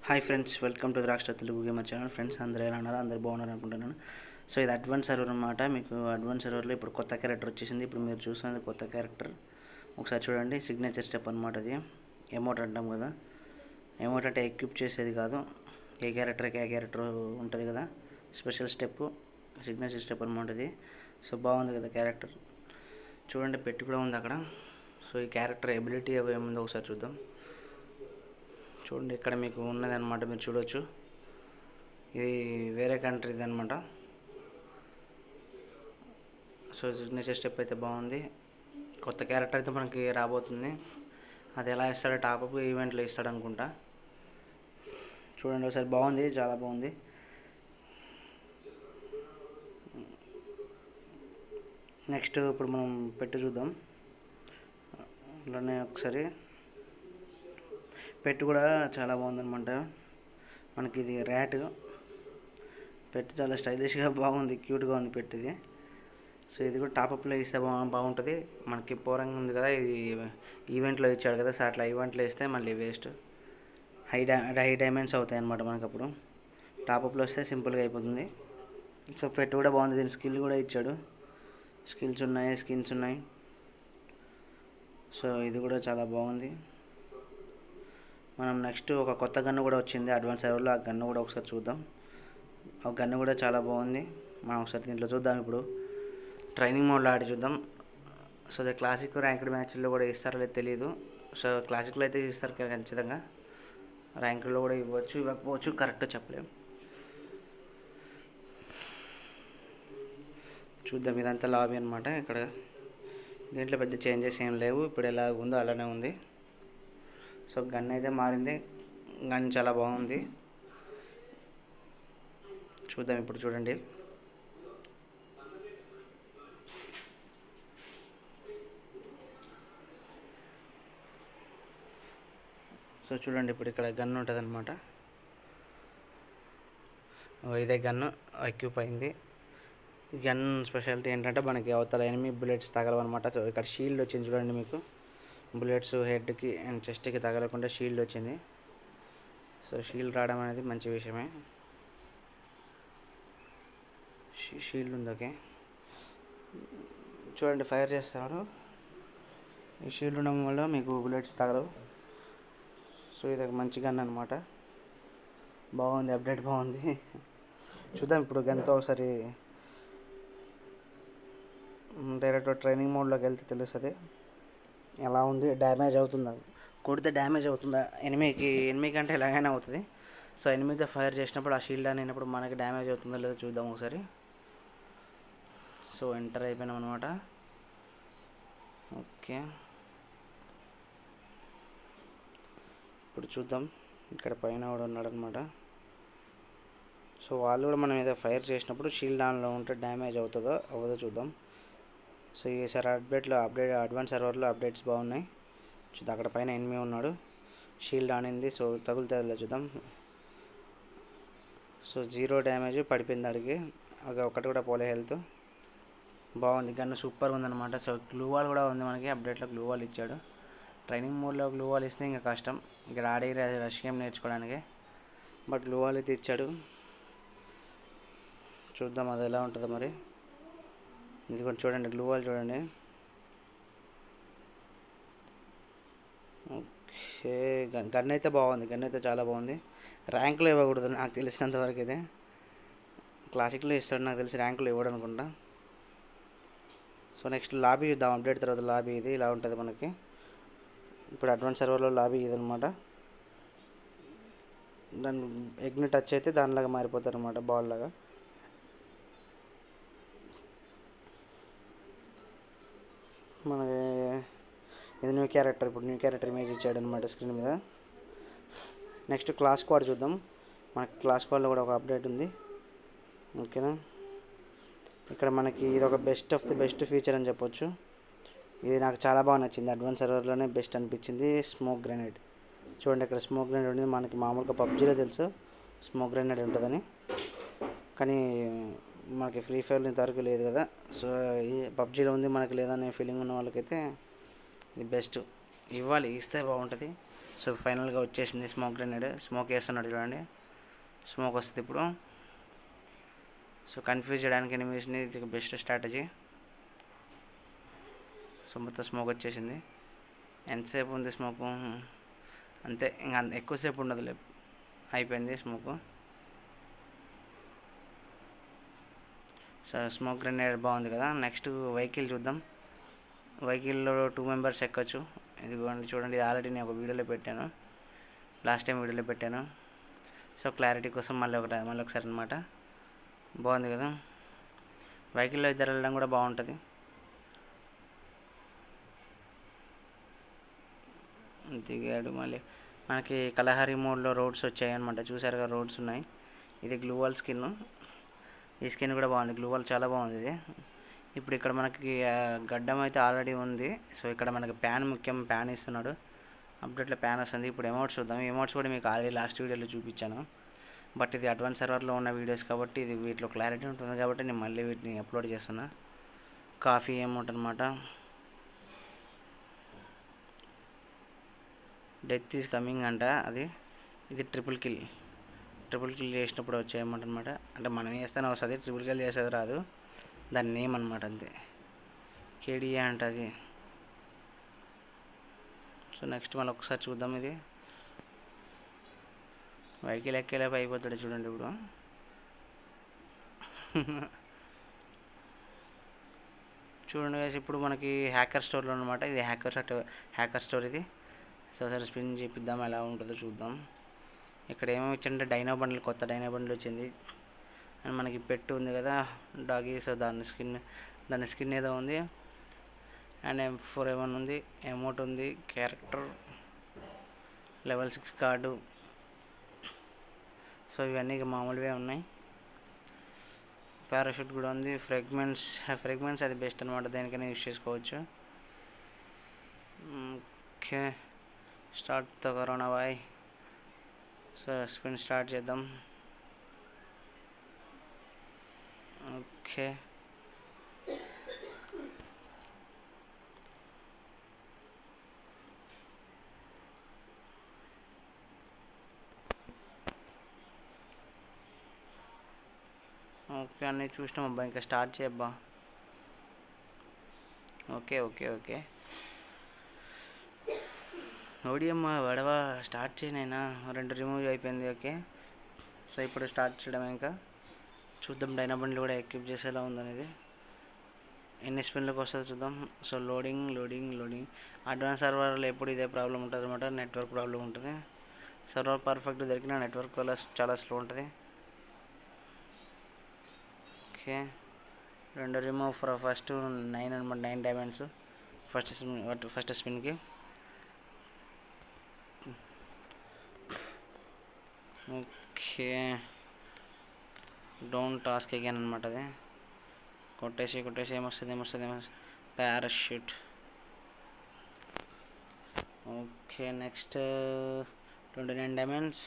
Hi friends welcome to ద్రాక్ష Telugu gamer channel friends అందరూ ఎలా ఉన్నారు అందరు బాగున్నారు అనుకుంటున్నాను సో ఇది అడ్వాన్స్ సర్వర్ అనమాట మీకు అడ్వాన్స్ సర్వర్లో ఇప్పుడు కొత్త క్యారెక్టర్ వచ్చేసింది ఇప్పుడు మీరు చూస్తున్నది కొత్త క్యారెక్టర్ ఒకసారి చూడండి సిగ్నేచర్ స్టెప్ అనమాట అది ఎమౌంట్ అంటాం కదా ఎమౌంట్ అంటే ఎక్విప్ చేసేది కాదు ఏ క్యారెక్టర్కి ఏ క్యారెక్టర్ ఉంటుంది కదా స్పెషల్ స్టెప్ సిగ్నేచర్ స్టెప్ అనమాట ఇది సో బాగుంది కదా క్యారెక్టర్ చూడండి పెట్టి కూడా ఉంది అక్కడ సో ఈ క్యారెక్టర్ ఎబిలిటీ ఏముందో ఒకసారి చూద్దాం చూడండి ఇక్కడ మీకు ఉన్నది అనమాట మీరు చూడొచ్చు ఇది వేరే కంట్రీది అనమాట సో సిగ్నేచర్ స్టెప్ అయితే బాగుంది కొత్త క్యారెక్టర్ అయితే మనకి రాబోతుంది అది ఎలా ఇస్తాడో టాప్అప్ ఈవెంట్లో ఇస్తాడు అనుకుంటా చూడండి ఒకసారి బాగుంది చాలా బాగుంది నెక్స్ట్ ఇప్పుడు మనం పెట్టి చూద్దాం అలానే ఒకసారి పెట్టి కూడా చాలా బాగుందన్నమాట మనకి ఇది ర్యాట్ పెట్టి చాలా స్టైలిష్గా బాగుంది క్యూట్గా ఉంది పెట్టిది సో ఇది కూడా టాప్అప్లో ఇస్తే బా బాగుంటుంది మనకి పోరంగా ఉంది కదా ఇది ఈవెంట్లో ఇచ్చాడు కదా సో అట్లా ఈవెంట్లో ఇస్తే మళ్ళీ వేస్ట్ హై డా హై డైమండ్స్ అవుతాయి అన్నమాట మనకు అప్పుడు టాప్అప్లో వస్తే సింపుల్గా అయిపోతుంది సో పెట్టి కూడా బాగుంది దీని స్కిల్ కూడా ఇచ్చాడు స్కిల్స్ ఉన్నాయి స్కిన్స్ ఉన్నాయి సో ఇది కూడా చాలా బాగుంది మనం నెక్స్ట్ ఒక కొత్త గన్ను కూడా వచ్చింది అడ్వాన్స్ సర్వర్లో ఆ గన్ను కూడా ఒకసారి చూద్దాం ఆ గన్ను కూడా చాలా బాగుంది మనం ఒకసారి దీంట్లో చూద్దాం ఇప్పుడు ట్రైనింగ్ మోడ్లో ఆడి చూద్దాం సో అదే క్లాసిక్ ర్యాంక్డ్ మ్యాచ్ల్లో కూడా ఇస్తారో లేదు తెలియదు సో క్లాసిక్లో అయితే ఇస్తారు ఖచ్చితంగా ర్యాంకుల్లో కూడా ఇవ్వచ్చు ఇవ్వకపోవచ్చు కరెక్ట్ చెప్పలేం చూద్దాం ఇదంతా లాబీ అనమాట ఇక్కడ దీంట్లో పెద్ద చేంజెస్ ఏం లేవు ఇప్పుడు ఎలా ఉందో అలానే ఉంది సో గన్ అయితే మారింది గన్ చాలా బాగుంది చూద్దాం ఇప్పుడు చూడండి సో చూడండి ఇప్పుడు ఇక్కడ గన్ ఉంటుంది అనమాట ఇదే గన్ను ఎక్యూప్ అయింది ఈ గన్ స్పెషాలిటీ ఏంటంటే మనకి అవతల ఎనిమిది బుల్లెట్స్ తగలవన్నమాట సో ఇక్కడ షీల్డ్ వచ్చింది చూడండి మీకు బుల్లెట్స్ హెడ్కి అండ్ చెస్ట్కి తగలకుండా షీల్డ్ వచ్చింది సో షీల్డ్ రావడం అనేది మంచి విషయమే షీల్డ్ ఉంది ఓకే చూడండి ఫైర్ చేస్తాడు ఈ షీల్డ్ ఉండడం వల్ల మీకు బుల్లెట్స్ తగలవు సో ఇది ఒక మంచి గన్ అనమాట బాగుంది అప్డేట్ బాగుంది చూద్దాం ఇప్పుడు గన్తో ఒకసారి డైరెక్ట్ ట్రైనింగ్ మోడ్లోకి వెళ్తే తెలుస్తుంది ఎలా ఉంది డ్యామేజ్ అవుతుందా కొడితే డ్యామేజ్ అవుతుందా ఎనిమికి ఎనిమిది కంటే ఎలాగైనా అవుతుంది సో ఎనిమిదితో ఫైర్ చేసినప్పుడు ఆ షీల్డ్ అనేటప్పుడు మనకి డ్యామేజ్ అవుతుందో లేదో చూద్దాం ఒకసారి సో ఎంటర్ అయిపోయినాం అనమాట ఓకే ఇప్పుడు చూద్దాం ఇక్కడ పైన కూడా ఉన్నాడనమాట సో వాళ్ళు కూడా మనం ఏదో ఫైర్ చేసినప్పుడు షీల్డ్ ఆన్లో ఉంటే డ్యామేజ్ అవుతుందో అవ్వదో చూద్దాం సో ఈసారి అప్డేట్లో అప్డేట్ అడ్వాన్స్ సర్వర్లో అప్డేట్స్ బాగున్నాయి చూద్దాం అక్కడ పైన ఎనిమి ఉన్నాడు షీల్డ్ ఆనింది సో తగులుతుంది చూద్దాం సో జీరో డ్యామేజ్ పడిపోయింది అడిగి అది ఒకటి కూడా పోలే హెల్త్ బాగుంది గన్ను సూపర్గా ఉందన్నమాట సో గ్లూ వాల్ కూడా ఉంది మనకి అప్డేట్లో గ్లూ వాల్ ఇచ్చాడు ట్రైనింగ్ మోడ్లో గ్లూ వాల్ ఇస్తే ఇంకా కష్టం ఇక్కడ ఆడే రష్ గేమ్ నేర్చుకోవడానికి బట్ గ్లూ వాల్ అయితే ఇచ్చాడు చూద్దాం అది ఎలా ఉంటుందో మరి ఇది కూడా చూడండి గ్లూ వాల్ చూడండి ఓకే గన్ గన్ అయితే బాగుంది గన్ అయితే చాలా బాగుంది ర్యాంకులో ఇవ్వకూడదు నాకు తెలిసినంత వరకు అయితే క్లాసిక్లో ఇస్తాడు నాకు తెలిసి ర్యాంకులో ఇవ్వడు అనుకుంటా సో నెక్స్ట్ లాబీ చూద్దాం అప్డేట్ తర్వాత లాబీ ఇది ఇలా ఉంటుంది మనకి ఇప్పుడు అడ్వాన్స్ సర్వర్లో లాబీ ఇది అనమాట దాని ఎగ్ని టచ్ అయితే దానిలాగా మారిపోతారు అనమాట బాల్ లాగా మనకి ఇది న్యూ క్యారెక్టర్ ఇప్పుడు న్యూ క్యారెక్టర్ ఇమేజ్ ఇచ్చాడు అనమాట స్క్రీన్ మీద నెక్స్ట్ క్లాస్ స్క్వాడ్ చూద్దాం మనకి క్లాస్ స్క్వాడ్లో కూడా ఒక అప్డేట్ ఉంది ఓకేనా ఇక్కడ మనకి ఇది ఒక best of the best feature అని చెప్పొచ్చు ఇది నాకు చాలా బాగా నచ్చింది అడ్వాన్స్ సర్వర్లోనే బెస్ట్ అనిపించింది స్మోక్ గ్రెనేడ్ చూడండి ఇక్కడ స్మోక్ గ్రెనేడ్ ఉంది మనకి మామూలుగా పబ్జీలో తెలుసు స్మోక్ గ్రెనేడ్ ఉంటుందని కానీ మనకి ఫ్రీ ఫైర్లో ఇంతవరకు లేదు కదా సో ఈ పబ్జీలో ఉంది మనకి లేదనే ఫీలింగ్ ఉన్న వాళ్ళకైతే ఇది బెస్ట్ ఇవ్వాలి ఇస్తే బాగుంటుంది సో ఫైనల్గా వచ్చేసింది స్మోక్ గ్రెనేడ్ స్మోక్ వేస్తున్నాడు చూడండి స్మోక్ వస్తుంది ఇప్పుడు సో కన్ఫ్యూజ్ చేయడానికి ఎనిమిస్ని ఇది బెస్ట్ స్ట్రాటజీ సో మొత్తం స్మోక్ వచ్చేసింది ఎంతసేపు ఉంది స్మోకు అంతే ఇంకా అంత ఎక్కువసేపు ఉండదులే అయిపోయింది స్మోకు సో స్మోక్ గ్రెనేడ్ బాగుంది కదా నెక్స్ట్ వెహికల్ చూద్దాం వెహికల్లో టూ మెంబర్స్ ఎక్కొచ్చు ఇదిగోండి చూడండి ఇది ఆల్రెడీ నేను ఒక వీడియోలో పెట్టాను లాస్ట్ టైం వీడియోలో పెట్టాను సో క్లారిటీ కోసం మళ్ళీ ఒకటి మళ్ళీ ఒకసారి అనమాట బాగుంది కదా వెహికల్లో ఇద్దరు వెళ్ళడం కూడా బాగుంటుంది దిగాడు మళ్ళీ మనకి కలహరి మోడ్లో రోడ్స్ వచ్చాయి అనమాట చూసారుగా రోడ్స్ ఉన్నాయి ఇది గ్లూవల్ స్కిన్ ఈ స్కిన్ కూడా బాగుంది గ్లూవల్ చాలా బాగుంది ఇది ఇప్పుడు ఇక్కడ మనకి ఆ, గడ్డం అయితే ఆల్రెడీ ఉంది సో ఇక్కడ మనకి ప్యాన్ ముఖ్యం ప్యాన్ ఇస్తున్నాడు అప్డేట్లో ప్యాన్ వస్తుంది ఇప్పుడు ఎమౌంట్స్ చూద్దాం ఎమౌంట్స్ కూడా మీకు ఆల్రెడీ లాస్ట్ వీడియోలో చూపించాను బట్ ఇది అడ్వాన్స్ సర్వర్లో ఉన్న వీడియోస్ కాబట్టి ఇది వీటిలో క్లారిటీ ఉంటుంది కాబట్టి నేను మళ్ళీ వీటిని అప్లోడ్ చేస్తున్నా కాఫీ అమౌంట్ అనమాట డెత్ ఈజ్ కమింగ్ అంట అది ఇది ట్రిపుల్ కిల్ ట్రిపుల్ కిల్ చేసినప్పుడు వచ్చే అమౌంట్ అనమాట అంటే మనం వేస్తేనే వస్తుంది ట్రిపుల్ కిల్ చేసేది రాదు దాని నేమ్ అనమాట అంతే కేడిఏ అంట అది సో నెక్స్ట్ మళ్ళీ ఒకసారి చూద్దాం ఇది వెహికల్ ఎక్కేలేపు అయిపోతాడు చూడండి ఇప్పుడు చూడండి guys, ఇప్పుడు మనకి హ్యాకర్ స్టోర్లో అనమాట ఇది హ్యాకర్ హ్యాకర్ స్టోర్ ఇది సో సరే స్పిన్ చేపిద్దాం ఎలా ఉంటుందో చూద్దాం ఇక్కడ ఏమేమి ఇచ్చిందంటే డైనో బండ్లు కొత్త డైనో బండ్లు వచ్చింది అండ్ మనకి పెట్టు ఉంది కదా డాగీ సో దాని స్కిన్ దాని స్కిన్ ఏదో ఉంది అండ్ ఎం ఫోర్ ఏమన్ ఉంది ఎమోట్ ఉంది character level six card so ఇవన్నీ ఇక మామూలువే ఉన్నాయి పారాషూట్ కూడా ఉంది ఫ్రెగ్మెంట్స్ ఫ్రెగ్మెంట్స్ అది బెస్ట్ అనమాట దేనికైనా యూస్ చేసుకోవచ్చు ఓకే స్టార్ట్ తో corona boy so spin start చేద్దాం ఓకే ఓకే అన్నీ చూసినాం అబ్బా ఇంకా స్టార్ట్ చేయబ్బా ఓకే ఓకే ఓకే ఓడియమ్మ వడవ స్టార్ట్ చేయనైనా రెండు రిమూవ్ అయిపోయింది ఓకే సో ఇప్పుడు స్టార్ట్ చేయడం ఇంకా చూద్దాం డైనా బండ్లు కూడా ఎక్విప్ చేసేలా ఉందనేది ఎన్ని స్పిన్లకు వస్తుందో చూద్దాం so loading loading loading advance సర్వర్లో ఎప్పుడు ఇదే ప్రాబ్లం ఉంటుంది అనమాట నెట్వర్క్ ప్రాబ్లం ఉంటుంది సర్వర్ పర్ఫెక్ట్ దొరికిన నెట్వర్క్ వల్ల చాలా స్లో ఉంటుంది ఓకే రెండు రిమూవ్ ఫర్ ఫస్ట్ నైన్ అనమాట nine diamonds first spin first స్పిన్కి ఓకే డోంట్ టాస్క్ అగైన్ అనమాట అది కొట్టేసి కొట్టేసి ఏమొస్తుంది ఏమొస్తుంది ఏమొస్తుంది parachute okay next twenty nine diamonds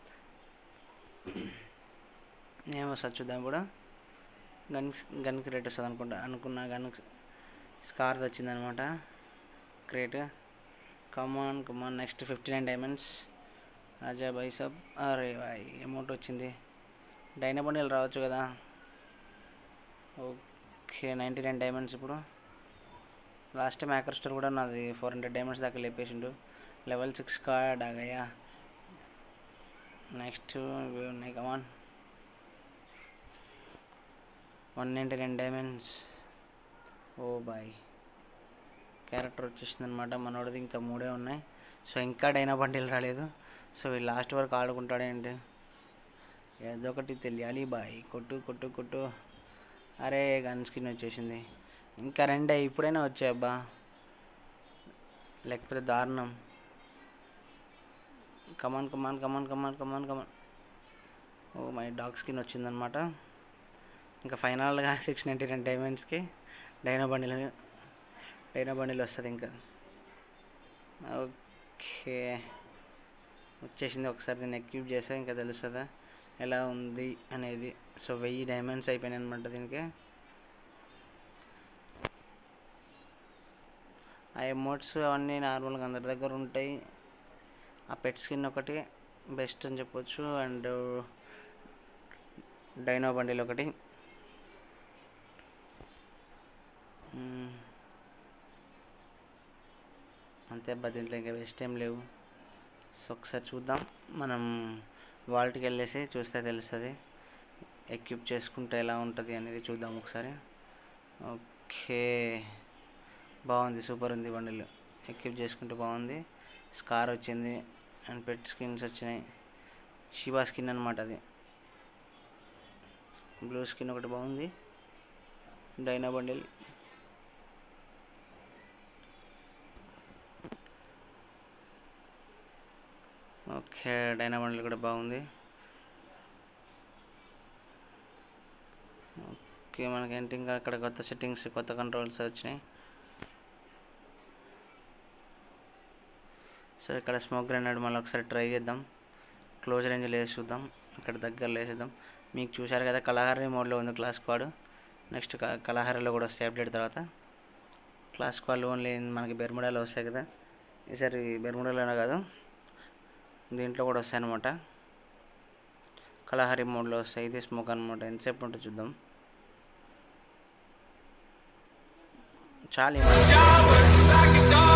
ఏమొస్తుంది చూద్దాం కూడా గన్ గన్ క్రేట్ వస్తుంది అనుకుంటా అనుకున్నా గన్ స్కార్ వచ్చిందనమాట క్రేట్ కమాన్ కమాన్ నెక్స్ట్ ఫిఫ్టీ నైన్ డైమండ్స్ రాజా బాయ్ సబ్ అరే బాయ్ అమౌంట్ వచ్చింది డైనా బండిలు రావచ్చు కదా ఓకే నైంటీ నైన్ డైమండ్స్ ఇప్పుడు లాస్ట్ టైం హ్యాకర్ స్టోర్ కూడా నాది ఫోర్ హండ్రెడ్ డైమండ్స్ దాకా లేపేసిండు లెవెల్ సిక్స్ కార్డ్ ఆగయ్యా నెక్స్ట్ ఇవి ఉన్నాయి come on one ninety nine diamonds oh boy character వచ్చేసింది అనమాట మనోడిది ఇంకా మూడే ఉన్నాయి సో ఇంకా డైనా బండిలు రాలేదు సో వీళ్ళు లాస్ట్ వరకు ఆడుకుంటాడేంటి ఏదో ఒకటి తెలియాలి బాయ్ కొట్టు కొట్టు కొట్టు అరే గన్ స్కిన్ వచ్చేసింది ఇంకా రెండే ఇప్పుడైనా వచ్చాయి అబ్బా లేకపోతే దారుణం come on come on come on come on come on come on oh my dog skin వచ్చిందనమాట ఇంకా ఫైనల్గా సిక్స్ నైంటీ నైన్ డైమండ్స్కి డైనో బండిల్ డైనో బండిల్ వస్తుంది ఇంకా ఓకే వచ్చేసింది ఒకసారి దీన్ని ఎక్యూప్ చేస్తే ఇంకా తెలుస్తుందా ఎలా ఉంది అనేది సో వెయ్యి డైమండ్స్ అయిపోయినాయి అనమాట దీనికి ఆ ఎమోట్స్ అవన్నీ నార్మల్గా అందరి దగ్గర ఉంటాయి ఆ పెట్ స్కిన్ ఒకటి బెస్ట్ అని చెప్పొచ్చు అండ్ డైనో బండిల్ ఒకటి మ్మ్. అంతే అబ్బా దీంట్లో ఇంకా బెస్ట్ ఏం లేవు సో ఒకసారి చూద్దాం మనం వాల్ట్కి వెళ్ళేసి చూస్తే తెలుస్తుంది ఎక్విప్ చేసుకుంటే ఎలా ఉంటుంది అనేది చూద్దాం ఒకసారి ఓకే బాగుంది సూపర్ ఉంది బండిల్ ఎక్విప్ చేసుకుంటే బాగుంది స్కార్ వచ్చింది అండ్ పెట్ స్కిన్స్ వచ్చినాయి శివా స్కిన్ అనమాట అది బ్లూ స్కిన్ ఒకటి బాగుంది dino bundle okay dino bundle కూడా బాగుంది ఓకే మనకి ఏంటి ఇంకా అక్కడ కొత్త సెట్టింగ్స్ కొత్త కంట్రోల్స్ వచ్చినాయి సో ఇక్కడ స్మోక్ గ్రెనేడ్ మళ్ళీ ఒకసారి ట్రై చేద్దాం క్లోజ్ రేంజ్లో వేసి చూద్దాం ఇక్కడ దగ్గరలో వేసేద్దాం మీకు చూశారు కదా కలహారీ మోడ్లో ఉంది క్లాస్ స్క్వాడ్ నెక్స్ట్ కలహారీలో కూడా వస్తాయి అప్డేట్ తర్వాత క్లాస్ స్క్వాడ్ ఓన్లీ మనకి బెర్ముడాలో వస్తాయి కదా ఈసారి బెర్ముడాలోనే కాదు దీంట్లో కూడా వస్తాయి అనమాట కలహారీ మోడ్లో వస్తాయి ఇది స్మోక్ అనమాట ఎంతసేపు ఉంటుంది చూద్దాం చాలు ఈ